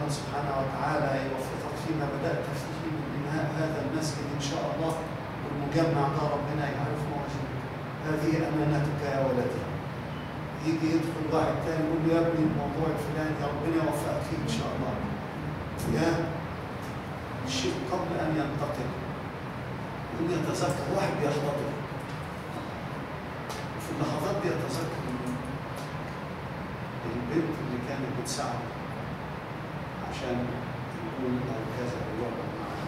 الله سبحانه وتعالى يوفقك فيما بدأت فيه من بناء هذا المسجد إن شاء الله والمجمع ده ربنا يعرف موجود هذه أمانتك يا ولدي يجي يدخل واحد تاني يقول له يا ابني الموضوع الفلاني يا ربنا يوفقك فيه إن شاء الله يا الشيء قبل أن ينتقل يقول يتذكر واحد بيحتضر وفي اللحظات دي يتذكر البنت اللي كانت بتساعده عشان يقول او كذا او يقعد معاه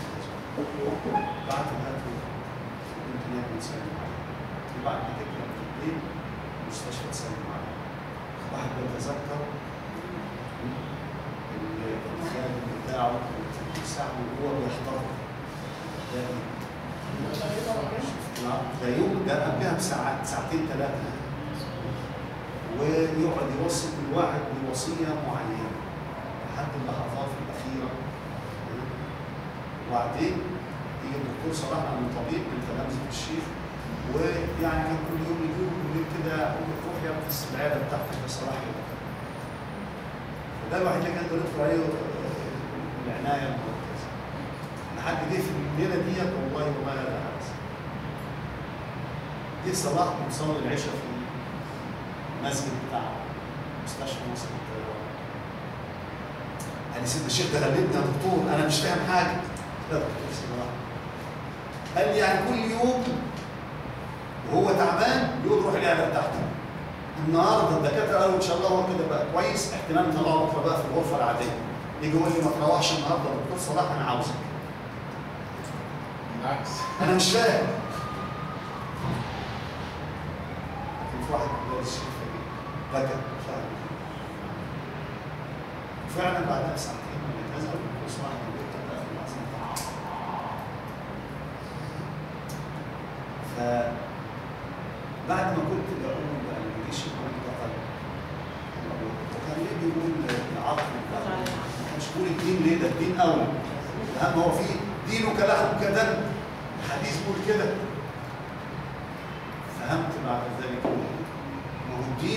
بعد ما كنت نايم بتسلم عليه وبعد ما تكلم في البيت المستشفى تسلم عليه واحد بيتذكر الخادم بتاعه اللي بيساعده وهو بيحتضر ده ده يوم ده قبلها بساعات ساعتين ثلاثه ويقعد يوصي كل واحد بوصيه معينه لحد اللحظات الاخيره وبعدين يجي الدكتور صلاح من طبيب من تلامذه الشيخ ويعني كان كل يوم يجيبه بالليل كده يقول له روح يا ابني العياده بتاعتك يا صلاح وده الوحيد اللي كان بندخل عليه العنايه المركزه لحد جه في الليله ديت والله وما لا حدث جه صلاح بنصلي العشاء في المسجد بتاع مستشفى مصر للطيران قال لي سيدنا الشيخ ده غلبني يا دكتور انا مش فاهم حاجه لا دكتور صلاح قال لي يعني كل يوم وهو تعبان يقول روح العياده بتاعته النهارده الدكاتره قالوا ان شاء الله هو كده بقى كويس احتمال نطلعه بكره بقى في الغرفه العاديه يجي يقول لي ما تروحش النهارده يا دكتور صلاح انا عاوزك بالعكس انا مش فاهم لكن في واحد من الشيخ بكى فعلا فعلا بعدها ساعتين من كذا الدكتور صلاح كان بيكتب بقى في العصر فبعد ما كنت بقول بقى الجيش يقول ده طيب وكان ليه بيقول العقل ما كانش بيقول الدين ليه ده الدين اولى اهم هو في دينك لحم كدم الحديث بيقول كده فهمت بعد ذلك ما هو الدين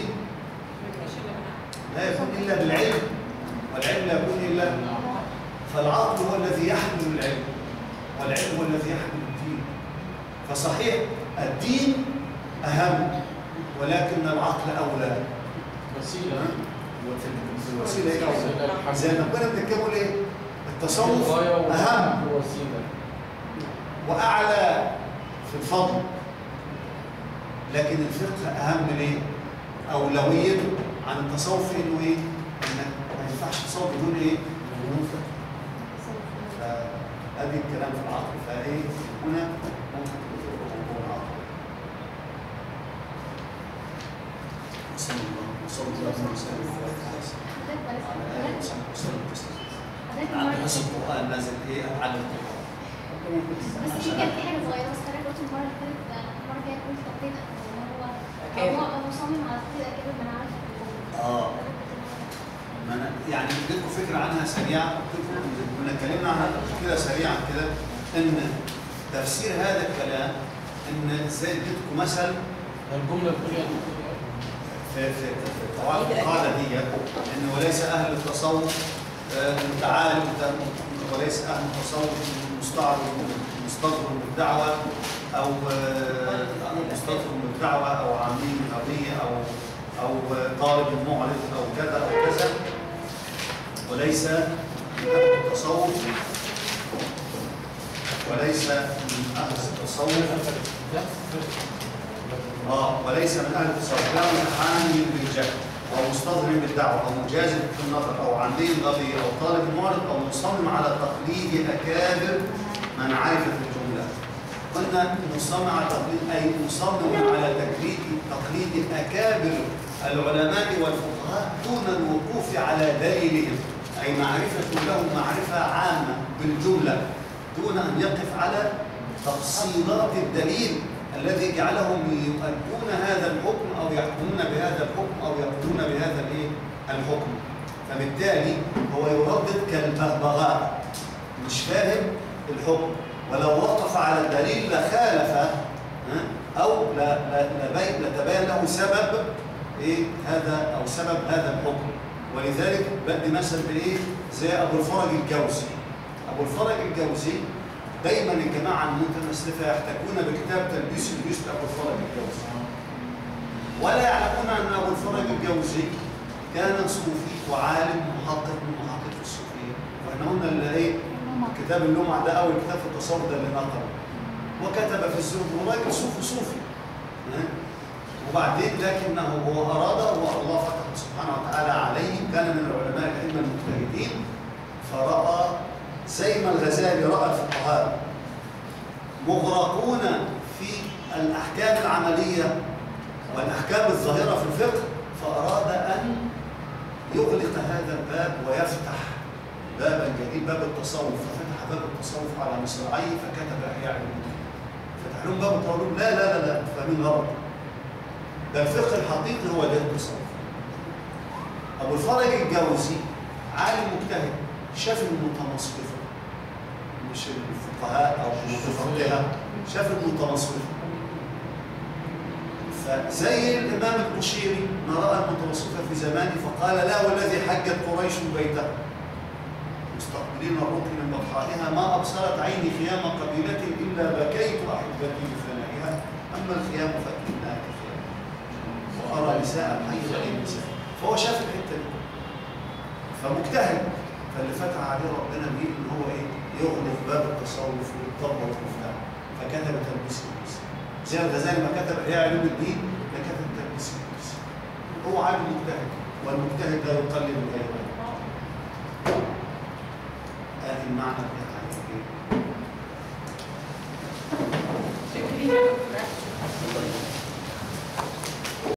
لا يكون الا بالعلم والعلم لا يكون الا فالعقل هو الذي يحمل العلم والعلم هو الذي يحمل الدين فصحيح الدين اهم ولكن العقل اولى وسيلة الوسيله ايه اولى زي ما كنا بنتكلم ايه التصوف الغاية اهم والوسيلة واعلى في الفضل لكن الفقه اهم ليه اولويته عن التصوف في انه ايه انك ما ينفعش تصوف بدون ايه بدون فقه فادي الكلام في العقل فايه هنا ممكن تذكر موضوع العقل صلى الله وصلى الله وسلم على اله وصحبه وسلم تسليما على حسب القران نازل ايه على القران بس في كان في حاجه صغيره بس حضرتك قلت المره اللي فاتت المره الجايه قلت تقليد ان هو أكابر. هو مصمم على تقليد اكابر من عارف اه ما انا يعني اديتكم فكره عنها سريعه كنا اتكلمنا عنها كده سريعا كده ان تفسير هذا الكلام ان ازاي اديتكم مثل الجملة الأولى في في في قواعد القاعده دي ان وليس اهل التصوف آه، متعالم وليس اهل التصوف مستعرض مستظهر بالدعوه او آه، مستظهر بالدعوه او عاملين هويه او او طالب معرض او كذا او كذا وليس من اهل التصوف وليس من اهل التصوف اه وليس من اهل التصوف لا متحامل بالجهل او مستظهر بالدعوه او مجازف في النظر او عميل غبي او طالب معرض او مصمم على تقليد اكابر من عرف في الجمله قلنا مصمم على تقليد اي مصمم على تقليد تقليد اكابر العلماء والفقهاء دون الوقوف على دليلهم اي معرفه لهم معرفه عامه بالجمله دون ان يقف على تفصيلات الدليل الذي جعلهم يؤدون هذا الحكم او يحكمون بهذا الحكم او يقضون بهذا الايه الحكم فبالتالي هو يردد كالبغبغاء مش فاهم الحكم ولو وقف على الدليل لخالف ها؟ او لا لا لبي- لتبين له سبب ايه هذا او سبب هذا الحكم ولذلك بدي مثل بايه زي ابو الفرج الجوزي ابو الفرج الجوزي دايما الجماعه المتمسلفه يحتكون بكتاب تلبيس اليوسف ابو الفرج الجوزي ولا يعلمون ان ابو الفرج الجوزي كان صوفي وعالم محقق من محقق الصوفيه واحنا قلنا اللي ايه كتاب اللمع ده اول كتاب في التصوف ده اللي نقله وكتب في الزهد وراجل صوفي صوفي ها؟ وبعدين لكنه هو اراد والله فتح سبحانه وتعالى عليه كان من العلماء الائمه المجتهدين فراى زي ما الغزالي راى الفقهاء مغرقون في الاحكام العمليه والاحكام الظاهره في الفقه فاراد ان يغلق هذا الباب ويفتح بابا جديد باب التصوف ففتح باب التصوف على مصراعيه فكتب احياء علوم فتح لهم باب التصوف لا لا لا لا فاهمين غلط ده الفقه الحقيقي هو ده التصوف ابو الفرج الجوزي عالم مجتهد شاف المتمصرفه مش الفقهاء او المتفقهه شاف المتمصرفه فزي الامام البشيري ما راى المتوسطه في زمانه فقال لا والذي حجت قريش بيته مستقبلين الركن من بطحائها ما ابصرت عيني خيام قبيله الا بكيت احبتي بفنائها اما الخيام فاكنها كخيام وارى نساء حي غير نساء فهو شاف الحته دي فمجتهد فاللي فتح عليه ربنا بيه ان هو ايه يغلق باب التصوف ويطبق المفتاح فكتب تلبيس الناس زي الغزالي ما كتب احياء علوم الدين ده كتب تلبيس الناس هو عالم مجتهد والمجتهد لا يقلل غيره هذه المعنى بتاع ايه